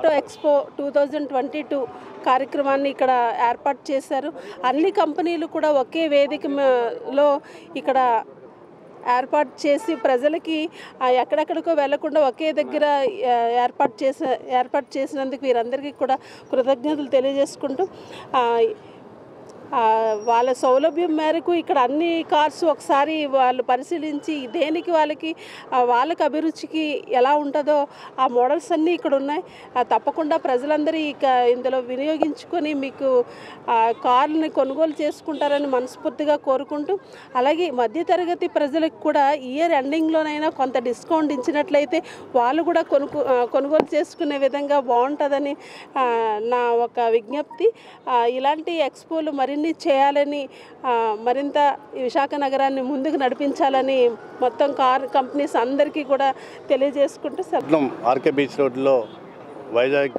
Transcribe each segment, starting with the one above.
auto expo two thousand twenty two కార్యక్రమాన్ని ఇక్కడ ఏర్పాటు చేశారు అన్ని కంపెనీలు కూడా ఒకే వేదిక మ- లో ఇక్కడ ఏర్పాటు చేసి ప్రజలకి ఆ, ఎక్కడెక్కడికో వెళ్లకుండా ఒకే దగ్గర ఆ, ఏర్పాటు చేసే ఏర్పాటు చేసినందుకు వీరందరికీ కూడా కృతజ్ఞతలు తెలియజేసుకుంటూ ఆ, ఆ, వాళ్ళ సౌలభ్యం మేరకు ఇక్కడ అన్ని కార్స్ ఒకసారి వాళ్ళు పరిశీలించి దేనికి వాళ్ళకి ఆ, వాళ్ళకి అభిరుచికి ఎలా ఉంటుందో ఆ మోడల్స్ అన్నీ ఇక్కడ ఉన్నాయి ఆ, తప్పకుండా ప్రజలందరూ ఇక ఇందులో వినియోగించుకొని మీకు ఆ, కార్లని కొనుగోలు చేసుకుంటారని మనస్ఫూర్తిగా కోరుకుంటూ అలాగే మధ్యతరగతి ప్రజలకు కూడా ఇయర్ ఎండింగ్లోనైనా కొంత డిస్కౌంట్ ఇచ్చినట్లయితే వాళ్ళు కూడా కొనుగో ఆ, కొనుగోలు చేసుకునే విధంగా బాగుంటుందని ఆ, నా ఒక విజ్ఞప్తి ఆ, ఇలాంటి ఎక్స్పోలు మరిన్ని చేయాలని ఆ, మరింత ఈ విశాఖ నగరాన్ని ముందుకు నడిపించాలని మొత్తం కార్ కంపెనీస్ అందరికీ కూడా తెలియజేసుకుంటూ సెలవు పట్నం ఆర్కే బీచ్ రోడ్లో వైజాగ్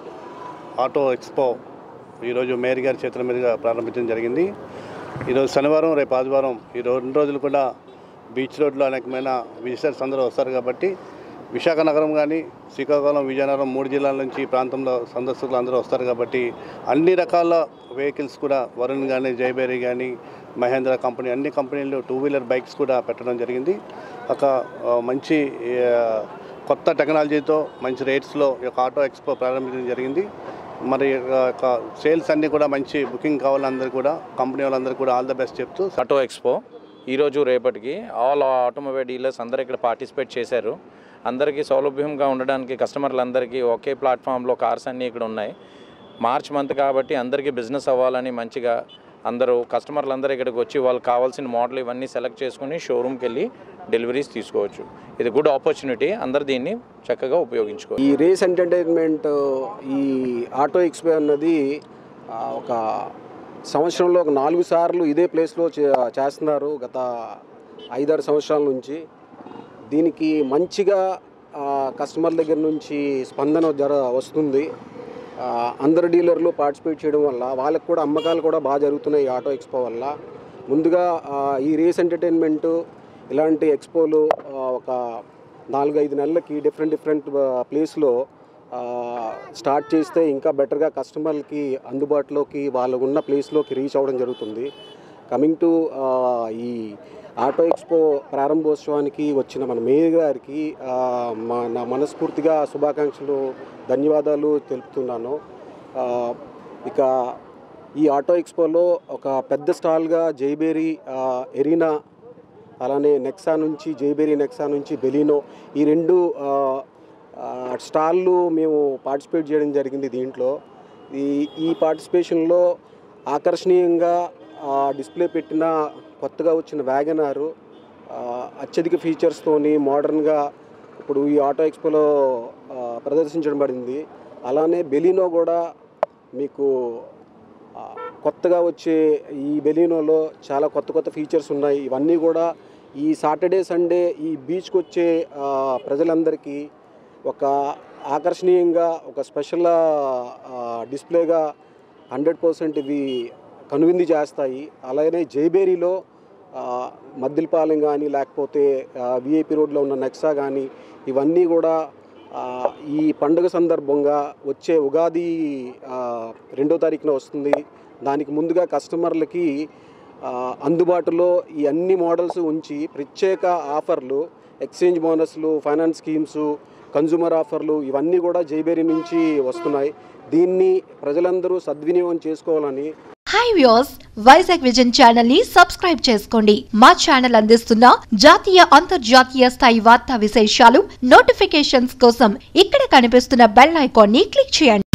ఆటో ఎక్స్పో ఈరోజు మేయర్ గారి చేతుల మీదుగా ప్రారంభించడం జరిగింది ఈరోజు శనివారం రేపు ఆదివారం ఈ రెండు రోజులు కూడా బీచ్ రోడ్లో అనేకమైన విజిటర్స్ అందరూ వస్తారు కాబట్టి విశాఖ నగరం కానీ శ్రీకాకుళం విజయనగరం మూడు జిల్లాల నుంచి ఈ ప్రాంతంలో సందర్శకులు అందరూ వస్తారు కాబట్టి అన్ని రకాల వెహికల్స్ కూడా వరుణ్ కానీ జైబేరీ కానీ మహేంద్ర కంపెనీ అన్ని కంపెనీలు టూ వీలర్ బైక్స్ కూడా పెట్టడం జరిగింది ఒక ఆ, మంచి ఆ, కొత్త టెక్నాలజీతో మంచి రేట్స్లో ఈ యొక్క ఆటో ఎక్స్పో ప్రారంభించడం జరిగింది మరి ఆ యొక్క సేల్స్ అన్నీ కూడా మంచి బుకింగ్ కావాలందరూ కూడా కంపెనీ వాళ్ళందరూ కూడా ఆల్ ద బెస్ట్ చెప్తూ ఆటో ఎక్స్పో ఈరోజు రేపటికి ఆల్ ఆటోమొబైల్ డీలర్స్ అందరూ ఇక్కడ పార్టిసిపేట్ చేశారు అందరికీ సౌలభ్యంగా ఉండడానికి కస్టమర్లందరికీ ఒకే ప్లాట్ఫామ్లో కార్స్ అన్నీ ఇక్కడ ఉన్నాయి మార్చ్ మంత్ కాబట్టి అందరికీ బిజినెస్ అవ్వాలని మంచిగా అందరూ కస్టమర్లు అందరూ ఇక్కడికి వచ్చి వాళ్ళకి కావాల్సిన మోడల్ ఇవన్నీ సెలెక్ట్ చేసుకుని షోరూమ్కి వెళ్ళి డెలివరీస్ తీసుకోవచ్చు ఇది గుడ్ ఆపర్చునిటీ అందరు దీన్ని చక్కగా ఉపయోగించుకోవచ్చు ఈ రేస్ ఎంటర్టైన్మెంట్ ఈ ఆటో ఎక్స్పో అన్నది ఆ, ఒక సంవత్సరంలో ఒక నాలుగు సార్లు ఇదే ప్లేస్లో చే- చేస్తున్నారు గత ఐదారు సంవత్సరాల నుంచి దీనికి మంచిగా ఆ, కస్టమర్ దగ్గర నుంచి స్పందన జర వస్తుంది ఆ, అందరు డీలర్లు పార్టిసిపేట్ చేయడం వల్ల వాళ్ళకి కూడా అమ్మకాలు కూడా బాగా జరుగుతున్నాయి ఈ ఆటో ఎక్స్పో వల్ల ముందుగా ఆ, ఈ రేస్ ఎంటర్టైన్మెంట్ ఇలాంటి ఎక్స్పోలు ఆ, ఒక నాలుగు ఐదు నెలలకి డిఫరెంట్ డిఫరెంట్ ప్లేస్లో స్టార్ట్ చేస్తే ఇంకా బెటర్గా కస్టమర్లకి అందుబాటులోకి వాళ్ళకు ఉన్న ప్లేస్లోకి రీచ్ అవ్వడం జరుగుతుంది కమింగ్ టు ఈ ఆటో ఎక్స్పో ప్రారంభోత్సవానికి వచ్చిన మన మేయర్ గారికి ఆ, మా నా మనస్ఫూర్తిగా శుభాకాంక్షలు ధన్యవాదాలు తెలుపుతున్నాను ఆ, ఇక ఈ ఆటో ఎక్స్పోలో ఒక పెద్ద స్టాల్గా జైబేరీ ఆ, ఎరీనా అలానే నెక్సా నుంచి జైబేరీ నెక్సా నుంచి బెలినో ఈ రెండు ఆ, ఆ, స్టాళ్ళు మేము పార్టిసిపేట్ చేయడం జరిగింది దీంట్లో ఈ ఈ పార్టిసిపేషన్లో ఆకర్షణీయంగా ఆ, డిస్ప్లే పెట్టిన కొత్తగా వచ్చిన వ్యాగనారు ఆ, అత్యధిక ఫీచర్స్తోని మోడర్న్గా ఇప్పుడు ఈ ఆటో ఎక్స్పోలో ఆ, ప్రదర్శించబడింది అలానే బెలినో కూడా మీకు ఆ, కొత్తగా వచ్చే ఈ బెలినోలో చాలా కొత్త కొత్త ఫీచర్స్ ఉన్నాయి ఇవన్నీ కూడా ఈ సాటర్డే సండే ఈ బీచ్కి వచ్చే ఆ, ప్రజలందరికీ ఒక ఆకర్షణీయంగా ఒక స్పెషల్ ఆ, డిస్ప్లేగా హండ్రెడ్ పర్సెంట్ ఇవి కనువింది చేస్తాయి అలాగే జైబేరీలో ఆ, మద్దిలపాలెం కానీ లేకపోతే విఐపి రోడ్లో ఉన్న నెక్సా కానీ ఇవన్నీ కూడా ఆ, ఈ పండుగ సందర్భంగా వచ్చే ఉగాది ఆ, రెండో తారీఖున వస్తుంది దానికి ముందుగా కస్టమర్లకి ఆ, అందుబాటులో ఈ అన్ని మోడల్స్ ఉంచి ప్రత్యేక ఆఫర్లు ఎక్స్చేంజ్ బోనస్లు ఫైనాన్స్ స్కీమ్స్ కన్జ్యూమర్ ఆఫర్లు ఇవన్నీ కూడా జైబేరీ నుంచి వస్తున్నాయి దీన్ని ప్రజలందరూ సద్వినియోగం చేసుకోవాలని hi views Vizag vision channel ని సబ్స్క్రైబ్ చేసుకోండి మా ఛానల్ అందిస్తున్న జాతీయ అంతర్జాతీయ స్థాయి వార్తా విశేషాలు నోటిఫికేషన్స్ కోసం ఇక్కడ కనిపిస్తున్న బెల్ ఐకాన్ ని క్లిక్ చేయండి